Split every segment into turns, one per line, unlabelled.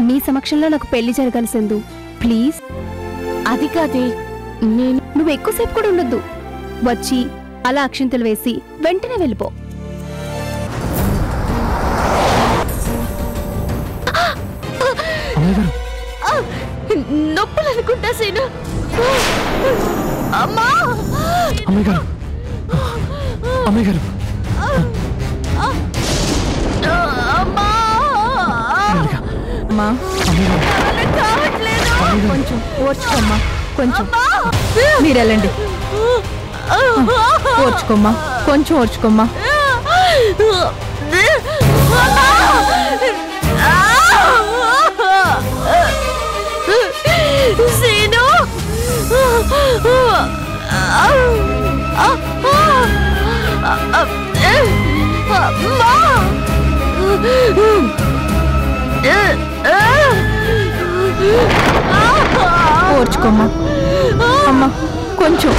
నీ సమక్షంలో నాకు పెళ్లి జరగాలి సందు ప్లీజ్ అది కాదే నేను నువ్వు ఎక్కువసేపు కూడా ఉండొద్దు వచ్చి అలా అక్షింతలు వేసి వెంటనే వెళ్ళిపో
అమ్మాయి గారు
నొప్పులు అనుకుంటా సీను అమ్మా
అమ్మాయి గారు అమ్మాయి గారు
అమ్మా
మెల్లిగా.
అమ్మా
అమ్మాయి గారు
కావట్లేదు
కొంచెం ఓర్చుకోమ్మా కొంచెం మీరు వెళ్ళండి ఓర్చుకోమ్మా కొంచెం ఓర్చుకోమ్మా
సీను
ఓర్చుకోమ్మా అమ్మా కొంచెం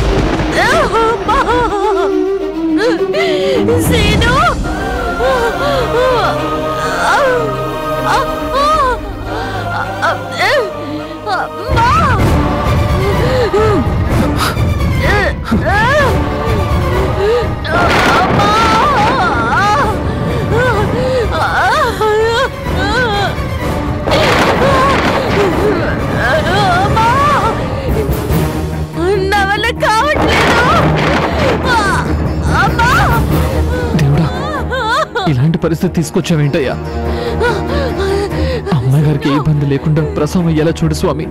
సీను నా వల్ల కావట్లేదు అమ్మా
దేవుడా ఇలాంటి పరిస్థితి తీసుకొచ్చావేంటయ్యా అమ్మాయి గారికి ఏ ఇబ్బంది లేకుండా ప్రసవం అయ్యేలా చూడు స్వామి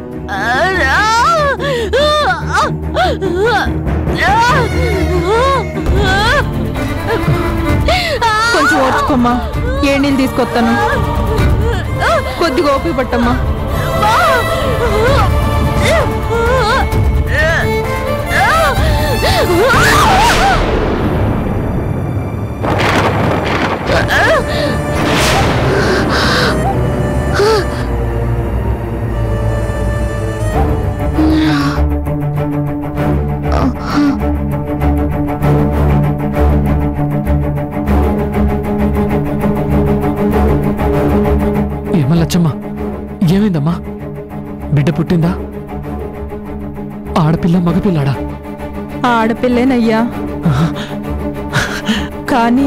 కొంచెం ఓర్చుకోమ్మా ఏ నీళ్ళు తీసుకొస్తాను కొద్దిగా ఓపిక పట్టమ్మా
ఏమా లచ్చమ్మ ఏమైందమ్మా బిడ్డ పుట్టిందా ఆడపిల్ల మగపిల్లాడా
ఆడపిల్లేనయ్యా కానీ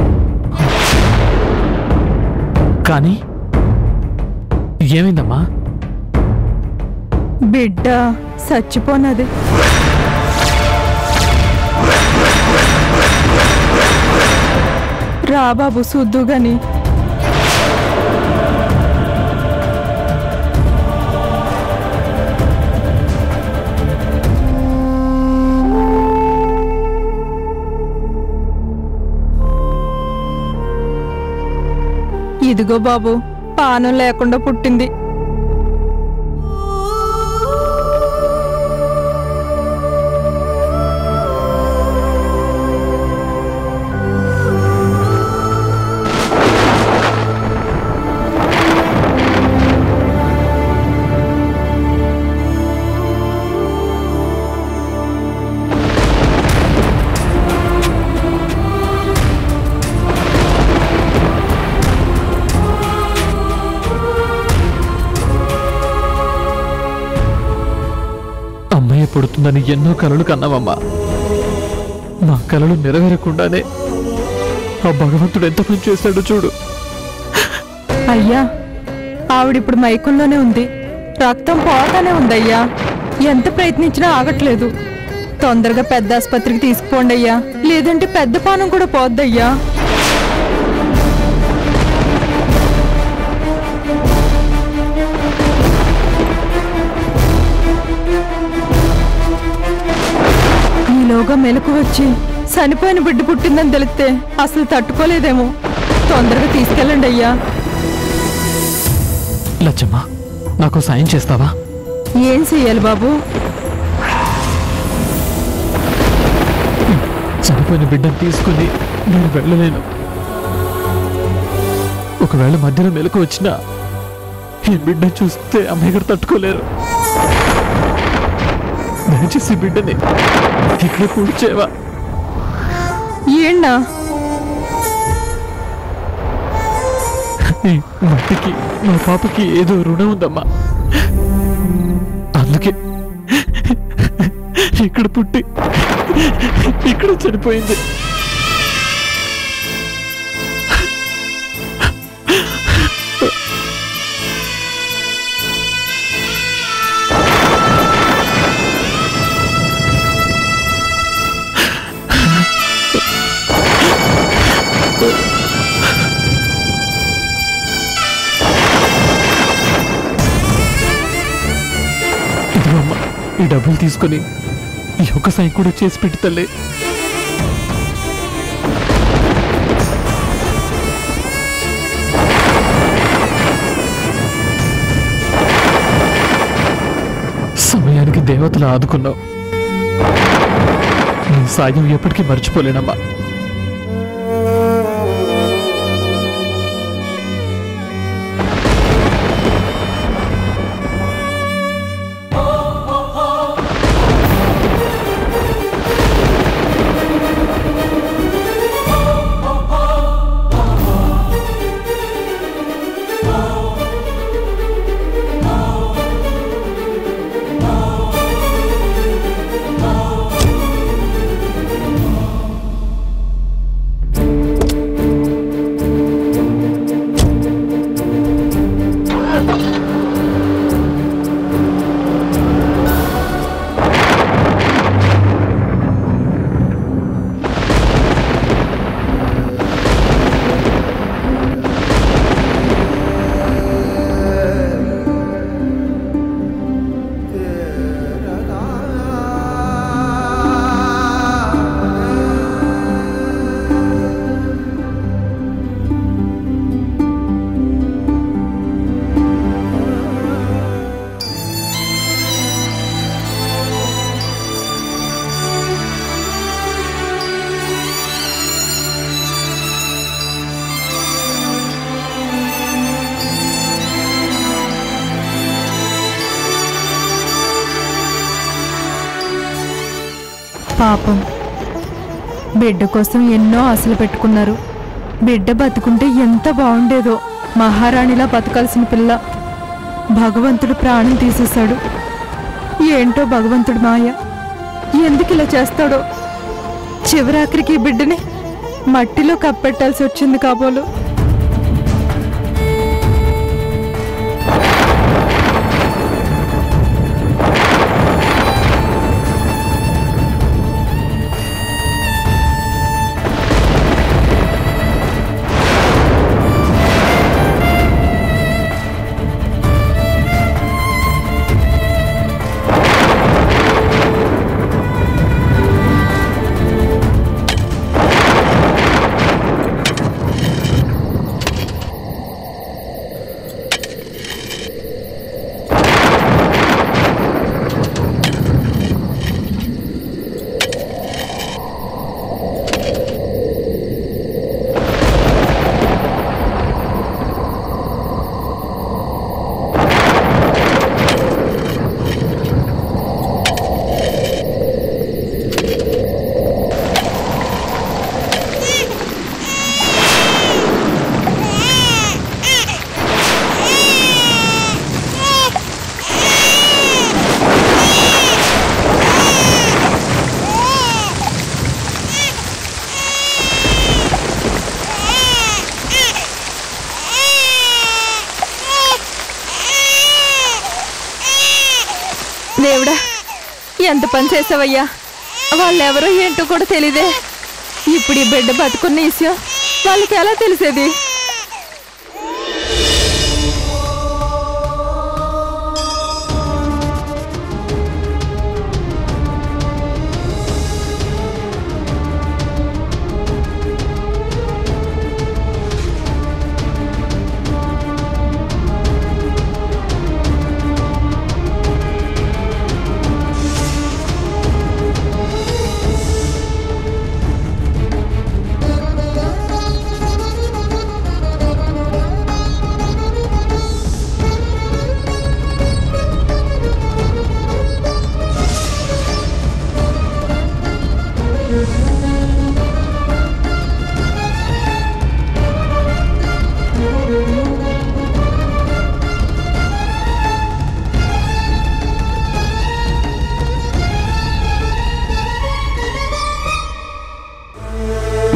కానీ ఏమైందమ్మా
బిడ్డ చచ్చిపోనది రా బాబు సుద్దు గాని ఇదిగో బాబు పానం లేకుండా పుట్టింది
అమ్మాయి పుడుతుందని ఎన్నో కలలు కన్నామమ్మా మా కలలు నెరవేరకుండానే ఆ భగవంతుడు ఎంత పని చేశాడో చూడు
అయ్యా ఆవిడిప్పుడు మైకంలోనే ఉంది రక్తం పోతానే ఉందయ్యా ఎంత ప్రయత్నించినా ఆగట్లేదు తొందరగా పెద్ద ఆసుపత్రికి తీసుకుపోండి అయ్యా లేదంటే పెద్ద పానం కూడా పోద్దయ్యా ఈలోగా మెలకు వచ్చి చనిపోయిన బిడ్డ పుట్టిందని తెలిస్తే అసలు తట్టుకోలేదేమో తొందరగా తీసుకెళ్ళండి అయ్యా
లచ్చమ్మ నాకు సాయం చేస్తావా
ఏం చెయ్యాలి బాబు
చనిపోయిన బిడ్డను తీసుకుని నేను వెళ్ళలేను ఒకవేళ మధ్యలో మెలకు వచ్చినా ఈ బిడ్డ చూస్తే అమ్మాయి గారు తట్టుకోలేరు దయచేసి ఈ బిడ్డని ఇక్కడ కూర్చేవా
ఏండా
ఈ మట్టికి మా పాపకి ఏదో రుణం ఉందమ్మా అందుకే ఇక్కడ పుట్టి ఇక్కడ చనిపోయింది ఇదిగోమ్మా ఈ డబ్బులు తీసుకొని ఈ ఒక్క సాయం కూడా చేసి పెట్టి తల్లి సమయానికి దేవతలు ఆదుకున్నావు నీ సాయం ఎప్పటికీ మర్చిపోలేనమ్మా
పాపం బిడ్డ కోసం ఎన్నో ఆశలు పెట్టుకున్నారు బిడ్డ బతుకుంటే ఎంత బాగుండేదో మహారాణిలా బతకాల్సిన పిల్ల భగవంతుడు ప్రాణం తీసేశాడు ఏంటో భగవంతుడు మాయ ఎందుకు ఇలా చేస్తాడో చివరాఖరికి ఈ బిడ్డని మట్టిలో కప్పెట్టాల్సి వచ్చింది కాబోలు దేవుడా ఎంత పని చేసావయ్యా వాళ్ళెవరో ఏంటో కూడా తెలీదే ఇప్పుడు ఈ బిడ్డ బతుకున్న విషయం వాళ్ళకి ఎలా తెలిసేది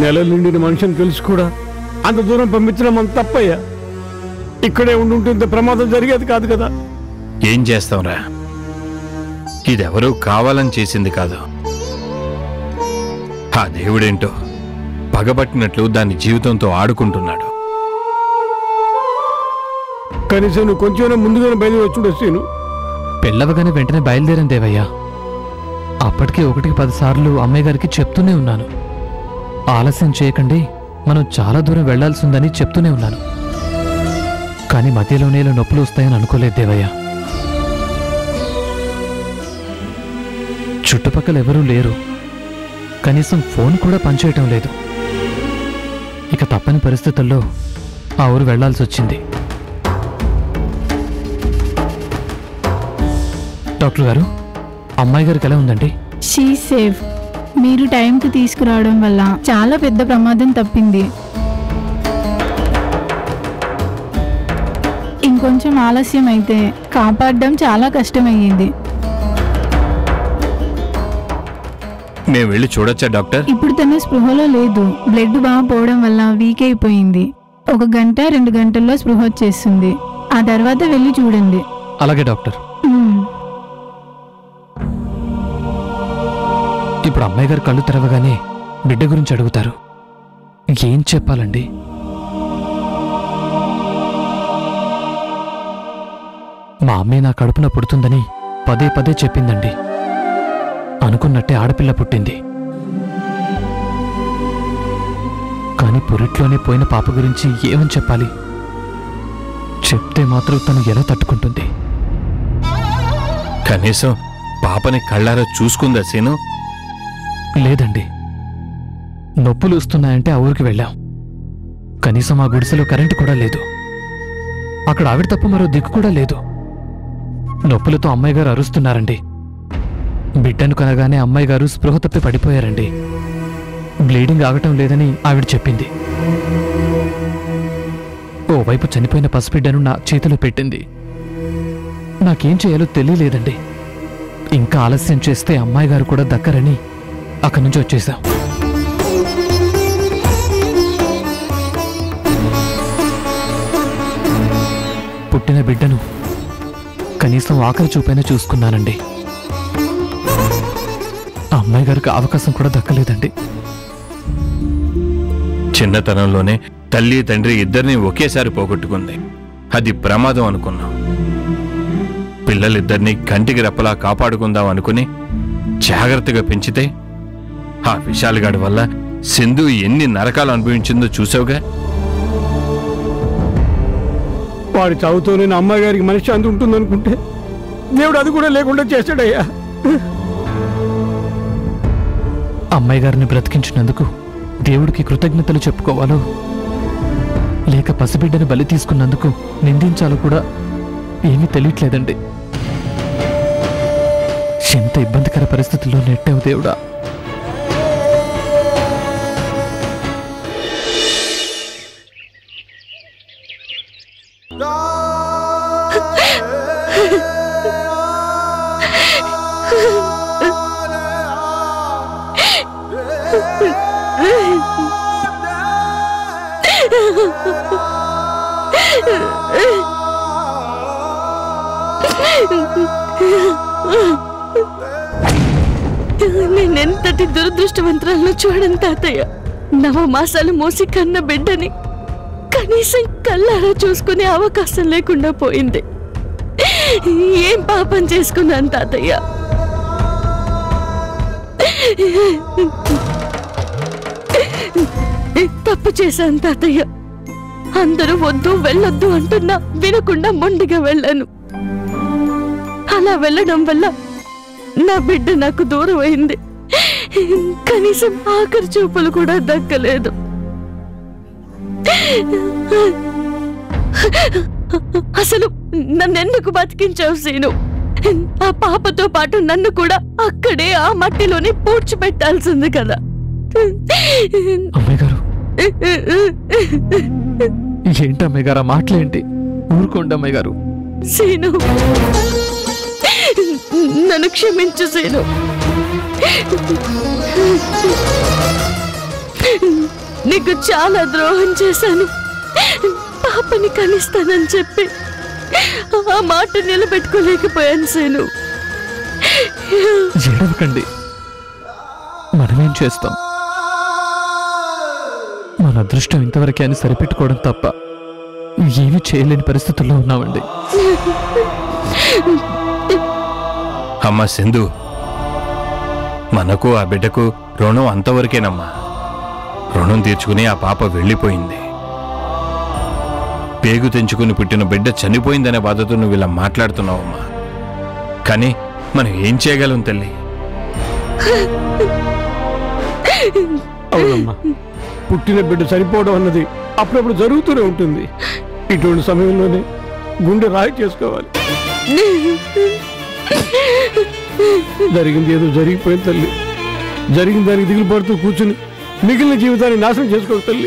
నెల నిండిన మనిషిని తెలిసి కూడా అంత దూరం పంపించడం అంత తప్పయ్యా ఇక్కడే ఉండుంటే ఇంత ప్రమాదం జరిగేది కాదు కదా
ఏం చేస్తాంరా ఇదెవరూ కావాలని చేసింది కాదు ఆ దేవుడేంటో పగబట్టినట్లు దాని జీవితంతో ఆడుకుంటున్నాడు
కనీసం నువ్వు కొంచెం ముందుగానే బయలుదేరి వచ్చి సీను
పెళ్ళవగానే వెంటనే బయలుదేరాను దేవయ్య అప్పటికే ఒకటికి పదిసార్లు అమ్మాయి గారికి చెప్తూనే ఉన్నాను ఆలస్యం చేయకండి మనం చాలా దూరం వెళ్లాల్సి ఉందని చెప్తూనే ఉన్నాను కానీ మధ్యలోనే ఇలా నొప్పులు వస్తాయని అనుకోలేదు దేవయ్య చుట్టుపక్కల ఎవరూ లేరు కనీసం ఫోన్ కూడా పనిచేయటం లేదు ఇక తప్పని పరిస్థితుల్లో ఆ ఊరు వెళ్లాల్సి వచ్చింది డాక్టర్ గారు అమ్మాయి గారికి ఎలా ఉందండి
షీ సేఫ్ మీరు టైంకి తీసుకురావడం వల్ల చాలా పెద్ద ప్రమాదం తప్పింది ఇంకొంచెం ఆలస్యం అయితే కాపాడడం చాలా కష్టమయ్యింది
మేము వెళ్ళి చూడొచ్చా డాక్టర్
ఇప్పుడు తను స్పృహలో లేదు బ్లడ్ బాగా పోవడం వల్ల వీక్ అయిపోయింది ఒక గంట రెండు గంటల్లో స్పృహ వచ్చేస్తుంది ఆ తర్వాత వెళ్ళి చూడండి
అలాగే డాక్టర్
మ్మ్.
ఇప్పుడు అమ్మాయి గారు కళ్ళు తెరవగానే బిడ్డ గురించి అడుగుతారు ఏం చెప్పాలండి మా అమ్మాయి నా కడుపున పుడుతుందని పదే పదే చెప్పిందండి అనుకున్నట్టే ఆడపిల్ల పుట్టింది కానీ పురిట్లోనే పోయిన పాప గురించి ఏమని చెప్పాలి చెప్తే మాత్రం తను ఎలా తట్టుకుంటుంది
కనీసం పాపని కళ్ళారా చూసుకుందా సీను
లేదండి నొప్పులు వస్తున్నాయంటే ఆ ఊరికి వెళ్ళాం కనీసం ఆ గుడిసెలో కరెంటు కూడా లేదు అక్కడ ఆవిడ తప్ప మరో దిక్కు కూడా లేదు నొప్పులతో అమ్మాయి గారు అరుస్తున్నారండి బిడ్డను కనగానే అమ్మాయి గారు స్పృహ తప్పి పడిపోయారండి బ్లీడింగ్ ఆగటం లేదని ఆవిడ చెప్పింది ఓవైపు చనిపోయిన పసిబిడ్డను నా చేతిలో పెట్టింది నాకేం చేయాలో తెలియలేదండి ఇంకా ఆలస్యం చేస్తే అమ్మాయి గారు కూడా దక్కరని అక్కడి నుంచి వచ్చేసాం పుట్టిన బిడ్డను కనీసం ఆఖరి చూపైనా చూసుకున్నానండి ఆ అమ్మాయి గారికి అవకాశం కూడా దక్కలేదండి
చిన్నతనంలోనే తల్లి తండ్రి ఇద్దరిని ఒకేసారి పోగొట్టుకుంది అది ప్రమాదం అనుకున్నాం పిల్లలిద్దరినీ కంటికి రెప్పలా కాపాడుకుందాం అనుకుని జాగ్రత్తగా పెంచితే ఆ విశాలగాడి వల్ల సింధు ఎన్ని నరకాలు అనుభవించిందో చూసావుగా
వాడి చావుతో నేను అమ్మాయి గారికి మనశ్శాంతి ఉంటుందనుకుంటే దేవుడు అది కూడా లేకుండా చేశాడయ్యా
అమ్మాయి గారిని బ్రతికించినందుకు దేవుడికి కృతజ్ఞతలు చెప్పుకోవాలో లేక పసిబిడ్డను బలి తీసుకున్నందుకు నిందించాలో కూడా ఏమీ తెలియట్లేదండి ఎంత ఇబ్బందికర పరిస్థితుల్లో నెట్టావు దేవుడా
నేనెంతటి దురదృష్టవంతురాలను చూడను తాతయ్య నవమాసాలు మోసి కన్న బిడ్డని కనీసం కళ్ళారా చూసుకునే అవకాశం లేకుండా పోయింది ఏం పాపం చేసుకున్నాను తాతయ్య తప్పు చేశాను తాతయ్య అందరూ వద్దు వెళ్ళొద్దు అంటున్నా వినకుండా మొండిగా వెళ్ళాను అలా వెళ్ళడం వల్ల నా బిడ్డ నాకు దూరం అయింది కనీసం ఆఖరి చూపులు కూడా దక్కలేదు అసలు నన్నెందుకు బతికించావు సీను ఆ పాపతో పాటు నన్ను కూడా అక్కడే ఆ మట్టిలోనే పూడ్చిపెట్టాల్సింది కదా
అమ్మాయి గారు ఏంటి అమ్మాయి గారు ఆ మాటలేంటి ఊరుకోండి అమ్మాయి గారు
సీను నన్ను క్షమించు సీను నీకు చాలా ద్రోహం చేశాను పాపని కనిస్తానని చెప్పి ఆ మాట నిలబెట్టుకోలేకపోయాను సేను
ఏడవకండి మనమేం చేస్తాం మన అదృష్టం ఇంతవరకే అని సరిపెట్టుకోవడం తప్ప ఏమీ చేయలేని పరిస్థితుల్లో ఉన్నామండి
అమ్మ సింధు మనకు ఆ బిడ్డకు రుణం అంతవరకేనమ్మా రుణం తీర్చుకుని ఆ పాప వెళ్ళిపోయింది పేగు తెంచుకుని పుట్టిన బిడ్డ చనిపోయిందనే బాధతో నువ్వు ఇలా మాట్లాడుతున్నావమ్మా కానీ మనం ఏం చేయగలం తల్లి
అవునమ్మా పుట్టిన బిడ్డ చనిపోవడం అన్నది అప్పుడప్పుడు జరుగుతూనే ఉంటుంది ఇటువంటి సమయంలోనే గుండె రాయి చేసుకోవాలి జరిగింది ఏదో జరిగిపోయింది తల్లి జరిగిన దానికి దిగులు పడుతూ కూర్చుని మిగిలిన జీవితాన్ని నాశనం చేసుకోక తల్లి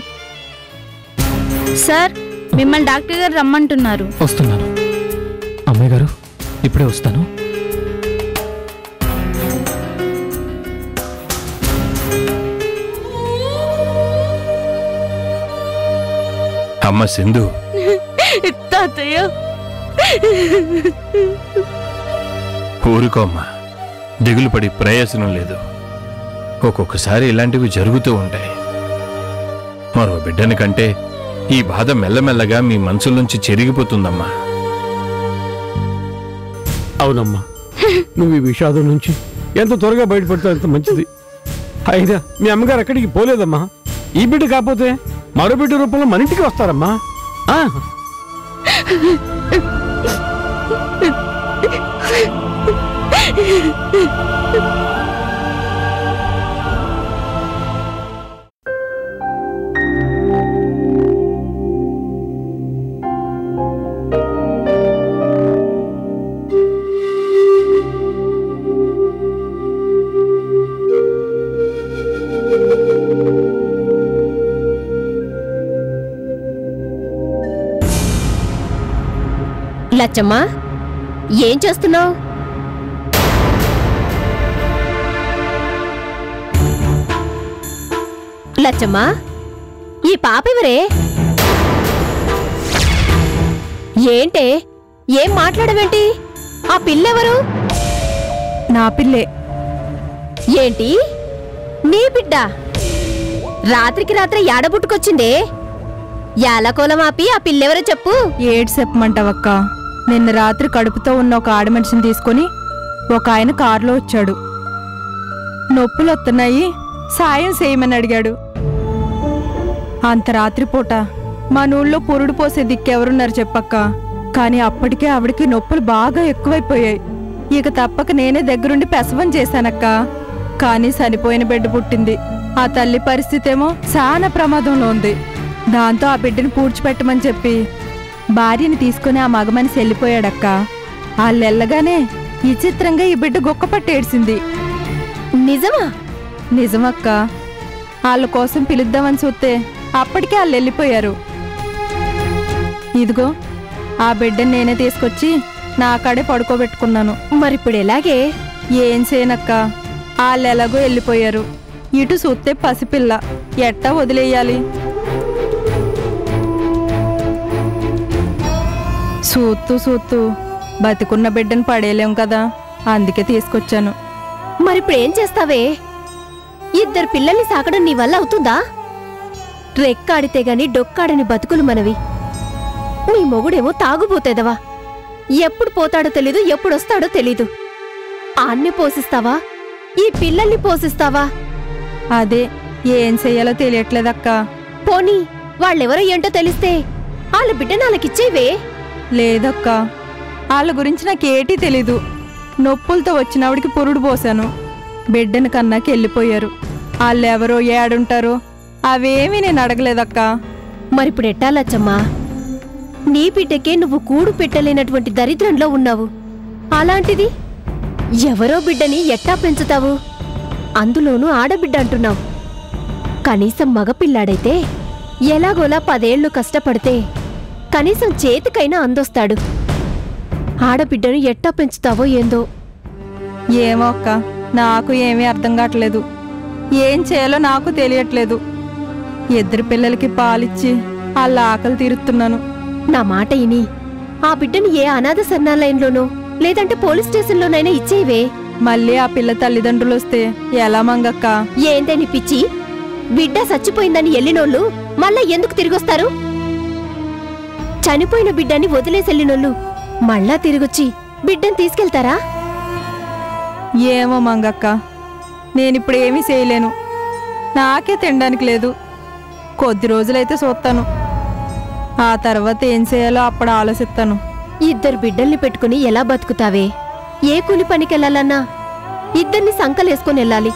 సార్ మిమ్మల్ని డాక్టర్ గారు రమ్మంటున్నారు
వస్తున్నాను అమ్మాయి గారు ఇప్పుడే వస్తాను
అమ్మ సింధు
తాతయ్య
ఊరుకోమ్మా దిగులు పడి ప్రయోజనం లేదు ఒక్కొక్కసారి ఇలాంటివి జరుగుతూ ఉంటాయి మరో బిడ్డని కంటే ఈ బాధ మెల్లమెల్లగా మీ మనసులోంచి చెరిగిపోతుందమ్మా
అవునమ్మా నువ్వు ఈ విషాదం నుంచి ఎంత త్వరగా బయటపడతావు అంత మంచిది అయినా మీ అమ్మగారు ఎక్కడికి పోలేదమ్మా ఈ బిడ్డ కాకపోతే మరో బిడ్డ రూపంలో మన ఇంటికి వస్తారమ్మా ఆ,
లచ్చమ్మా ఏం చేస్తున్నావు లచ్చమ్మా ఈ పాపెవరే ఏంటే ఏం మాట్లాడవేంటి ఆ పిల్లెవరు
నా పిల్లే
ఏంటి నీ బిడ్డ రాత్రికి రాత్రి ఏడబుట్టుకొచ్చిందే యాలకోలం ఆపి ఆ పిల్లెవరో చెప్పు
ఏడు చెప్పమంటావక్క నిన్న రాత్రి కడుపుతో ఉన్న ఒక ఆడ మనిషిని తీసుకొని ఒక ఆయన కారులో వచ్చాడు నొప్పులు వస్తున్నాయి సాయం చేయమని అడిగాడు అంత రాత్రిపూట మన ఊళ్ళో పురుడు పోసే దిక్కెవరున్నారు చెప్పక్క కానీ అప్పటికే ఆవిడకి నొప్పులు బాగా ఎక్కువైపోయాయి ఇక తప్పక నేనే దగ్గరుండి పెసవం చేశానక్క కానీ చనిపోయిన బిడ్డ పుట్టింది ఆ తల్లి పరిస్థితి ఏమో చాలా ప్రమాదంలో ఉంది దాంతో ఆ బిడ్డని పూడ్చిపెట్టమని చెప్పి భార్యని తీసుకుని ఆ మగ మనిషి వెళ్ళిపోయాడక్క వాళ్ళెళ్ళగానే విచిత్రంగా ఈ బిడ్డ గొక్క పట్టేడ్చింది
నిజమా
నిజమక్క వాళ్ళ కోసం పిలుద్దామని చూస్తే అప్పటికే వాళ్ళు వెళ్ళిపోయారు ఇదిగో ఆ బిడ్డని నేనే తీసుకొచ్చి నా కాడే పడుకోబెట్టుకున్నాను
మరిప్పుడు ఎలాగే
ఏం చేయనక్క వాళ్ళు ఎలాగో వెళ్ళిపోయారు ఇటు చూస్తే పసిపిల్ల ఎట్టా వదిలేయాలి సూత్తూ సూత్తూ బతికున్న బిడ్డను పడేయలేం కదా అందుకే తీసుకొచ్చాను
మరిప్పుడు ఏం చేస్తావే ఇద్దరు పిల్లల్ని సాకడం నీ వల్ల అవుతుందా రెక్కాడితే గాని డొక్కాడని బతుకులు మనవి నీ మొగుడేమో తాగుబోతేదవా ఎప్పుడు పోతాడో తెలీదు ఎప్పుడు వస్తాడో తెలీదు ఆన్ని పోషిస్తావా ఈ పిల్లల్ని పోషిస్తావా
అదే ఏం చెయ్యాలో తెలియట్లేదక్క
పోనీ వాళ్ళెవరో ఏంటో తెలిస్తే వాళ్ళ బిడ్డ నాలకిచ్చేవే
లేదక్క వాళ్ళ గురించి నాకేటీ తెలీదు నొప్పులతో వచ్చినవాడికి పురుడు పోసాను బిడ్డను కన్నాకి వెళ్ళిపోయారు వాళ్ళెవరో ఏడుంటారో అవేమీ నేను అడగలేదక్క
మరిప్పుడు ఎట్టాలచ్చమ్మా నీ బిడ్డకే నువ్వు కూడు పెట్టలేనటువంటి దరిద్రంలో ఉన్నావు అలాంటిది ఎవరో బిడ్డని ఎట్టా పెంచుతావు అందులోనూ ఆడబిడ్డ అంటున్నావు కనీసం మగపిల్లాడైతే ఎలాగోలా పదేళ్లు కష్టపడితే కనీసం చేతికైనా అందొస్తాడు ఆడబిడ్డను ఎట్టా పెంచుతావో ఏందో
ఏమో అక్క నాకు ఏమీ అర్థం కావట్లేదు ఏం చేయాలో నాకు తెలియట్లేదు ఇద్దరు పిల్లలకి పాలిచ్చి వాళ్ళ ఆకలి తీరుతున్నాను
నా మాట ఇని ఆ బిడ్డని ఏ అనాథ శరణాలయంలోనో లేదంటే పోలీస్ స్టేషన్లోనైనా ఇచ్చేవే
మళ్ళీ ఆ పిల్ల తల్లిదండ్రులు వస్తే ఎలా మంగక్క
ఏందని పిచ్చి బిడ్డ చచ్చిపోయిందని ఎల్లినోళ్ళు మళ్ళా ఎందుకు తిరిగొస్తారు చనిపోయిన బిడ్డని వదిలేసెళ్ళినోళ్ళు మళ్ళా తిరిగొచ్చి బిడ్డని తీసుకెళ్తారా
ఏమో మంగక్క నేనిప్పుడు ఏమీ చేయలేను నాకే తినడానికి లేదు కొద్ది రోజులైతే చూస్తాను ఆ తర్వాత ఏం చేయాలో అప్పుడు ఆలోచిస్తాను
ఇద్దరు బిడ్డల్ని పెట్టుకుని ఎలా బతుకుతావే ఏ కూలి పనికెళ్ళాలన్నా ఇద్దరిని సంకలేసుకొని వెళ్ళాలి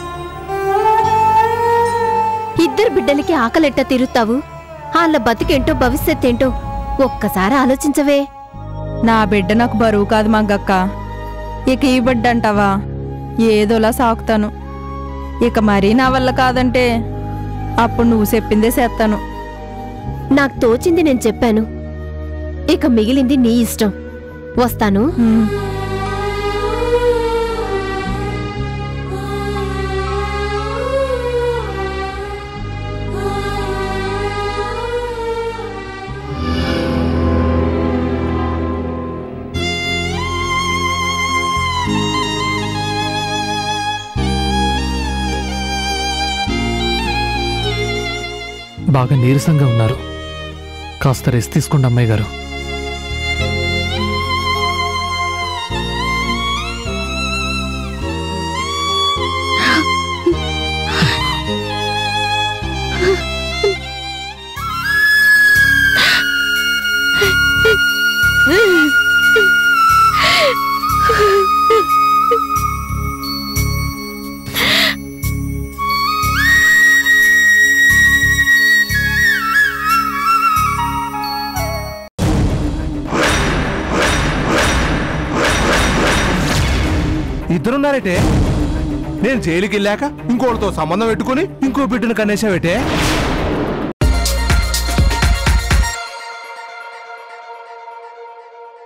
ఇద్దరు బిడ్డలకి ఆకలెట్ట తీరుతావు వాళ్ళ బతికేంటో భవిష్యత్తేంటో ఒక్కసారి ఆలోచించవే
నా బిడ్డ నాకు బరువు కాదు మంగక్క ఇక ఈ బిడ్డ అంటావా ఏదోలా సాకుతాను ఇక మరీ నా వల్ల కాదంటే అప్పుడు నువ్వు చెప్పిందే చేస్తాను
నాకు తోచింది నేను చెప్పాను ఇక మిగిలింది నీ ఇష్టం వస్తాను
ఉమ్.
బాగా నీరసంగా ఉన్నారు కాస్త రెస్ట్ తీసుకోండి అమ్మాయి గారు
ఇద్దరున్నారేటే నేను జైలుకి వెళ్ళాక ఇంకోటితో సంబంధం పెట్టుకుని ఇంకో బిడ్డను కనేసావేటే